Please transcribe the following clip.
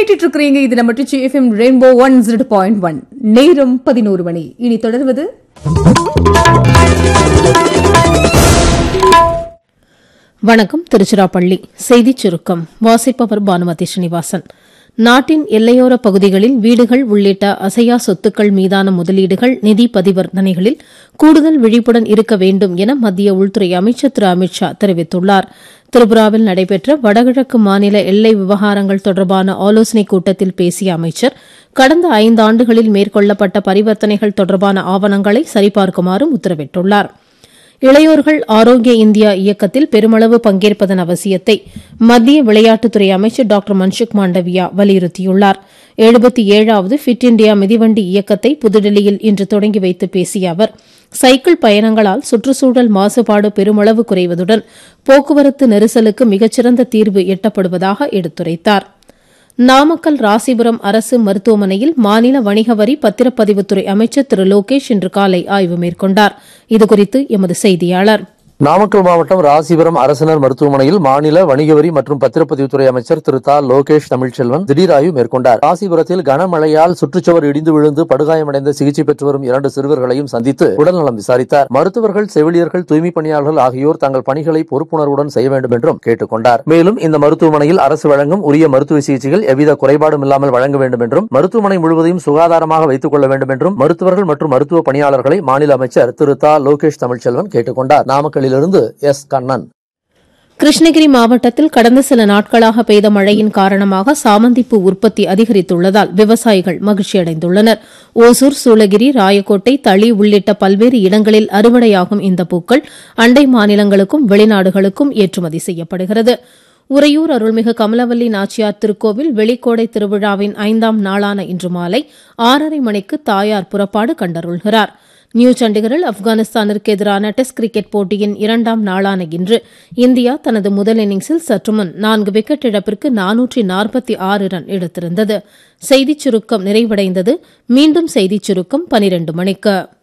கேட்டுட்டு இருக்கிறீங்க இது நம்ம Trichy FM rainbow one zero point one நேரம் பதினோரு மணி இனி தொடர்வது வணக்கம் திருச்சிராப்பள்ளி செய்திச் சுருக்கம் வாசிப்பவர் பானுமதி ஸ்ரீனிவாசன் நாட்டின் எல்லையோர பகுதிகளில் வீடுகள் உள்ளிட்ட அசையா சொத்துக்கள் மீதான முதலீடுகள் நிதி பரிவர்த்தனைகளில் கூடுதல் விழிப்புடன் இருக்க வேண்டும் என மத்திய உள்துறை அமைச்சர் திரு அமித் ஷா தெரிவித்துள்ளார் திரிபுராவில் நடைபெற்ற வடகிழக்கு மாநில எல்லை விவகாரங்கள் தொடர்பான ஆலோசனைக் கூட்டத்தில் பேசிய அமைச்சர் கடந்த ஐந்தாண்டுகளில் மேற்கொள்ளப்பட்ட பரிவர்த்தனைகள் தொடர்பான ஆவணங்களை சரிபார்க்குமாறும் உத்தரவிட்டுள்ளாா் இளையோர்கள் ஆரோக்கிய இந்தியா இயக்கத்தில் பெருமளவு பங்கேற்பதன் அவசியத்தை மத்திய விளையாட்டுத்துறை அமைச்சர் டாக்டர் மன்சுக் மாண்டவியா வலியுறுத்தியுள்ளார் எழுபத்தி ஏழாவது ஃபிட் இண்டியா மிதிவண்டி இயக்கத்தை புதுடில்லியில் இன்று தொடங்கி வைத்து பேசிய அவர் சைக்கிள் பயணங்களால் சுற்றுச்சூழல் மாசுபாடு பெருமளவு குறைவதுடன் போக்குவரத்து நெரிசலுக்கு மிகச்சிறந்த தீர்வு எட்டப்படுவதாக எடுத்துரைத்தாா் நாமக்கல் ராசிபுரம் அரசு மருத்துவமனையில் மாநில வணிக வரி பத்திரப்பதிவுத்துறை அமைச்சர் திரு லோகேஷ் இன்று காலை ஆய்வு மேற்கொண்டார் இதுகுறித்து எமது செய்தியாளர் நாமக்கல் மாவட்டம் ராசிபுரம் அரசினர் மருத்துவமனையில் மாநில வணிக வரி மற்றும் பத்திரப்பதிவுத்துறை அமைச்சர் திரு தா லோகேஷ் தமிழ்ச்செல்வன் திடீர் ஆய்வு மேற்கொண்டார் ராசிபுரத்தில் கனமழையால் சுற்றுச்சுவர் இடிந்து விழுந்து படுகாயமடைந்த சிகிச்சை பெற்று வரும் இரண்டு சிறுவர்களையும் சந்தித்து உடல்நலம் விசாரித்தார் மருத்துவர்கள் செவிலியர்கள் தூய்மை பணியாளர்கள் ஆகியோர் தங்கள் பணிகளை பொறுப்புணர்வுடன் செய்ய வேண்டும் என்றும் கேட்டுக் கொண்டார் மேலும் இந்த மருத்துவமனையில் அரசு வழங்கும் உரிய மருத்துவ சிகிச்சைகள் எவ்வித குறைபாடும் இல்லாமல் வழங்க வேண்டும் என்றும் மருத்துவமனை முழுவதையும் சுகாதாரமாக வைத்துக் கொள்ள வேண்டும் என்றும் மருத்துவர்கள் மற்றும் மருத்துவ பணியாளர்களை மாநில அமைச்சர் திரு தா லோகேஷ் தமிழ்ச்செல்வன் கேட்டுக் கொண்டார் நாமக்கல்லில் இருந்து எஸ் கண்ணன் கிருஷ்ணகிரி மாவட்டத்தில் கடந்த சில நாட்களாக பெய்த மழையின் காரணமாக சாமந்திப்பூ உற்பத்தி அதிகரித்துள்ளதால் விவசாயிகள் மகிழ்ச்சியடைந்துள்ளனர் ஓசூர் சூளகிரி ராயக்கோட்டை தளி உள்ளிட்ட பல்வேறு இடங்களில் அறுவடையாகும் இந்த பூக்கள் அண்டை மாநிலங்களுக்கும் வெளிநாடுகளுக்கும் ஏற்றுமதி செய்யப்படுகிறது உறையூர் அருள்மிகு கமலவல்லி நாச்சியார் திருக்கோவில் வெளிக்கோடை திருவிழாவின் ஐந்தாம் நாளான இன்று மாலை ஆறரை மணிக்கு தாயார் புறப்பாடு கண்டருள்கிறார் நியூ சண்டிகரில் ஆப்கானிஸ்தானிற்கு எதிரான டெஸ்ட் கிரிக்கெட் போட்டியின் இரண்டாம் நாளான இன்று இந்தியா தனது முதல் இன்னிங்ஸில் சற்றுமுன் நான்கு விக்கெட் இழப்பிற்கு நானூற்றி நாற்பத்தி ஆறு ரன் எடுத்திருந்தது செய்திச் சுருக்கம் நிறைவடைந்தது மீண்டும் செய்திச் சுருக்கம் பனிரண்டு மணிக்கு